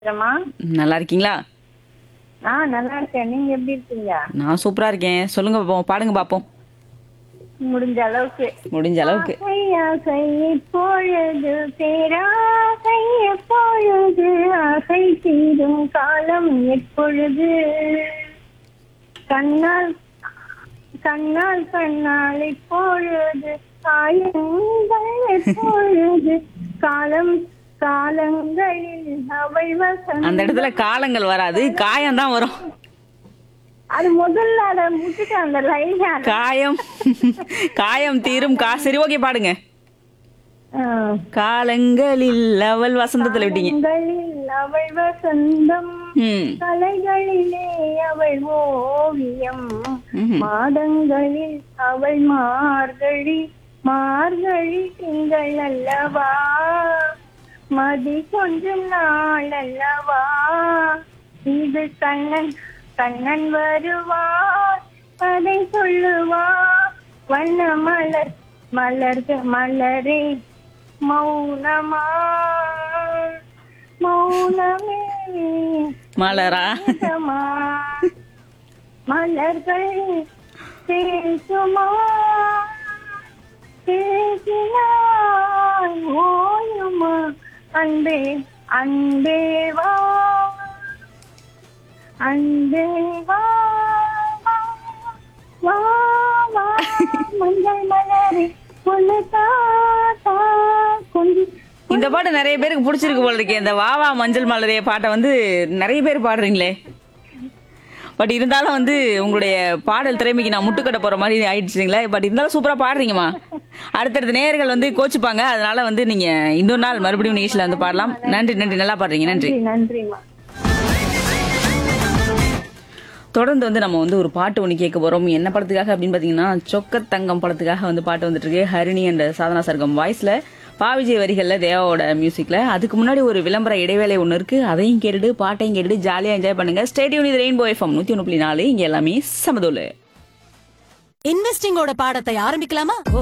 இருக்கேம்மா நல்லா இருக்கீங்களா ஆ நல்லா இருக்கேன் நீங்க எப்படி இருக்கீங்க நான் சூப்பரா இருக்கேன் சொல்லுங்க பாப்போம் பாடுங்க பாப்போம் முடிஞ்ச அளவுக்கு முடிஞ்ச அளவுக்கு ஆசை ஆசை இப்பொழுது பேராசை எப்பொழுது ஆசை தீரும் காலம் எப்பொழுது கண்ணால் கண்ணால் கண்ணால் இப்பொழுது காயங்கள் எப்பொழுது காலம் காலங்களில் அவள் வசம் அந்த இடத்துல காலங்கள் வராது காயம் தான் வரும் அது முதல்ல அதை முட்டுட்டு அந்த லைன் காயம் காயம் தீரும் கா சரி ஓகே பாடுங்க காலங்களில் அவள் வசந்தத்துல விட்டீங்க கண்களில் அவள் வசந்தம் ம் கலைகளிலே அவள் ஓவியம் ம்ஹும். மாதங்களில் அவள் மார்கழி மார்கழி திங்கள் அல்லவா மதி கொஞ்சம் நாள் அல்லவா இது கண்ணன் கண்ணன் வருவார் அதை சொல்லுவார் வண்ண மலர் மலர்க மலரே மௌனமா மௌனமே மலரா வேதமா மலர்கள் பேசுமா பேசினாய் ஓயுமா அன்பே அன்பே வா அன்பே வா வா, வா வா மஞ்சள் மலரே பொண்ணு தாத்தா கொஞ்சம் இந்த பாட்டு நிறைய பேருக்கு பிடிச்சிருக்கு போல இருக்கே இந்த வாவா மஞ்சள் மலரே பாட்டை வந்து நிறைய பேர் பாடுறீங்களே பட் இருந்தாலும் வந்து உங்களுடைய பாடல் திறமைக்கு நான் முட்டுக்கட்ட போற மாதிரி ஆயிடுச்சுங்களே பட் இருந்தாலும் சூப்பரா பாடுறீங்கம்மா அடுத்தடுத்த நேயர்கள் வந்து கோச்சுப்பாங்க அதனால வந்து நீங்க இன்னொரு நாள் மறுபடியும் நிகழ்ச்சியில வந்து பாடலாம் நன்றி நன்றி நல்லா பாடுறீங்க நன்றி நன்றி நன்றிம்மா தொடர்ந்து வந்து நம்ம வந்து ஒரு பாட்டு ஒன்று கேட்க போறோம் என்ன படத்துக்காக அப்படின்னு பாத்தீங்கன்னா சொக்க தங்கம் படத்துக்காக வந்து பாட்டு வந்துட்டு இருக்கு ஹரிணி என்ற சாதனா சர்க்கம் வாய்ஸ்ல பாவிஜய் வரிகள்ல தேவாவோட மியூசிக்ல அதுக்கு முன்னாடி ஒரு விளம்பர இடைவேளை ஒன்று இருக்கு அதையும் கேட்டுட்டு பாட்டையும் கேட்டுட்டு ஜாலியா என்ஜாய் பண்ணுங்க ஸ்டேடியம் இது ரெயின்போ எஃப்எம் நூத்தி ஒன்று புள்ளி நாலு இங்க எல்லாமே சமதோலு இன்வெஸ்டிங்கோட பாடத்தை ஆரம்பிக்கலாமா